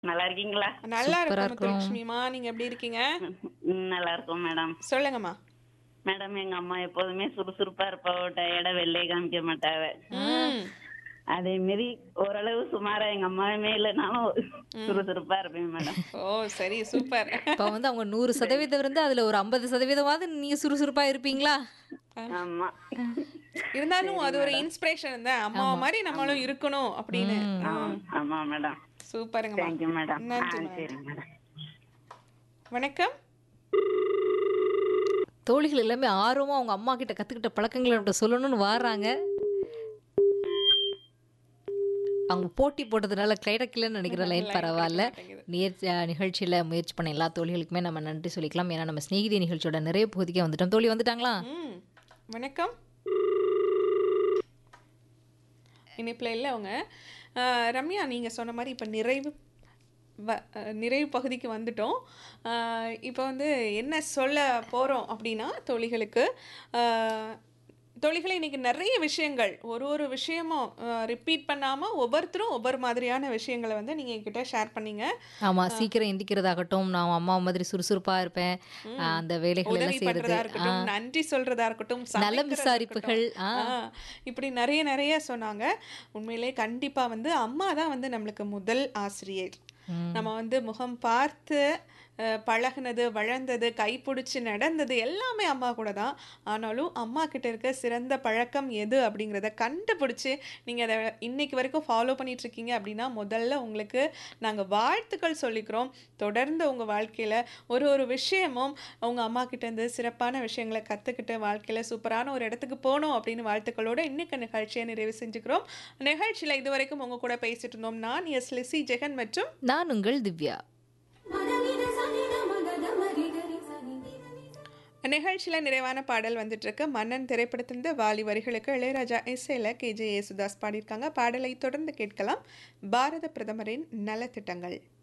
நல்லா இருக்கீங்களா நல்லா சூப்பரா இருக்கும் இருக்கும். முத்துலட்சுமிமா நீங்க எப்படி இருக்கீங்க ம், நல்லா இருக்கும் மேடம் சொல்லுங்கம்மா மேடம் எங்க அம்மா எப்போதுமே சுறுசுறுப்பா இருப்பா டயர்ட வெள்ளையை காமிக்க மாட்டாவ ம் அதே மாரி ஓரளவு சுமாரா எங்க அம்மாவுமே இல்லைனாலும் சுறுசுறுப்பா இருப்பேன் மேடம் ஓ சரி சூப்பர் இப்ப வந்து அவங்க நூறு சதவீதம் இருந்து அதுல ஒரு ஐம்பது சதவீதமாவது நீங்க சுறுசுறுப்பா இருப்பீங்களா ஆமா இருந்தாலும் அது ஒரு இன்ஸ்பிரேஷன் தான் அம்மா மாதிரி நம்மளும் இருக்கணும் அப்படின்னு ஆ, ஆமா மேடம் சூப்பருங்கம்மா தேங்க்யூ மேடம் ஆ நன்றி மேடம். சரி மேடம் வணக்கம் தோழிகள் எல்லாமே ஆர்வமா அவங்க அம்மா கிட்ட கத்துக்கிட்ட பழக்கங்களை நம்மகிட்ட சொல்லணும்னு வாராங்க அவங்க போட்டி போட்டதுனால கிடைக்கலன்னு நினைக்கிற லைன் பரவாயில்ல நேர் நிகழ்ச்சியில் முயற்சி பண்ண எல்லா தோழிகளுக்குமே நம்ம நன்றி சொல்லிக்கலாம் ஏன்னா நம்ம ஸ்நேகிதி நிகழ்ச்சியோட நிறைய பகுதிக்கு வந்துட்டோம் தோழி வந்துட்டாங்களா ம் வணக்கம் இணைப்பில் இல்லை அவங்க அஹ், ரம்யா நீங்கள் சொன்ன மாதிரி இப்போ நிறைவு வ அஹ், நிறைவு பகுதிக்கு வந்துட்டோம் இப்போ வந்து என்ன சொல்ல போகிறோம் அப்படின்னா தோழிகளுக்கு அஹ், தோழிகளே இன்னைக்கு நிறைய விஷயங்கள் ஒரு ஒரு விஷயமும் ரிப்பீட் பண்ணாமல் ஒவ்வொருத்தரும் ஒவ்வொரு மாதிரியான விஷயங்களை வந்து நீங்கள் என்கிட்ட ஷேர் பண்ணீங்க ஆமா சீக்கிரம் எந்திக்கிறதாகட்டும் நான் அம்மா மாதிரி சுறுசுறுப்பா இருப்பேன் ஆஹ் அந்த வேலைகள் உதவி எல்லாம் செய்யறது பண்றதா இருக்கட்டும் நன்றி சொல்றதா இருக்கட்டும் நலம் சமைக்கிறதா விசாரிப்புகள், இருக்கட்டும். ஆ, இப்படி நிறைய நிறைய சொன்னாங்க உண்மையிலே கண்டிப்பா வந்து அம்மா தான் வந்து நம்மளுக்கு முதல் ஆசிரியர் நம்ம வந்து முகம் பார்த்து அஹ், பழகுனது வளர்ந்தது கைப்பிடிச்சு நடந்தது எல்லாமே அம்மா கூட தான் ஆனாலும் அம்மா கிட்ட இருக்க சிறந்த பழக்கம் எது அப்படிங்கிறத கண்டுபிடிச்சு நீங்கள் அதை இன்னைக்கு வரைக்கும் ஃபாலோ பண்ணிட்டு இருக்கீங்க அப்படின்னா முதல்ல உங்களுக்கு நாங்கள் வாழ்த்துக்கள் சொல்லிக்கிறோம் தொடர்ந்து உங்கள் வாழ்க்கையில் ஒரு ஒரு விஷயமும் உங்கள் அம்மா கிட்ட இருந்து சிறப்பான விஷயங்களை கற்றுக்கிட்டு வாழ்க்கையில் சூப்பரான ஒரு இடத்துக்கு போகணும் அப்படின்னு வாழ்த்துக்களோட இன்னைக்கு நிகழ்ச்சியை நிறைவு செஞ்சுக்கிறோம் நிகழ்ச்சியில் இதுவரைக்கும் உங்கள் கூட பேசிட்டு இருந்தோம் நான் எஸ் லிசி ஜெகன் மற்றும் நான் உங்கள் திவ்யா நிகழ்ச்சியில் நிறைவான பாடல் வந்துட்டு இருக்கு மன்னன் திரைப்படத்திலிருந்து வாலி வரிகளுக்கு இளையராஜா இசையில் கேஜே யேசுதாஸ் பாடியிருக்காங்க பாடலை தொடர்ந்து கேட்கலாம் பாரத பிரதமரின் நலத்திட்டங்கள்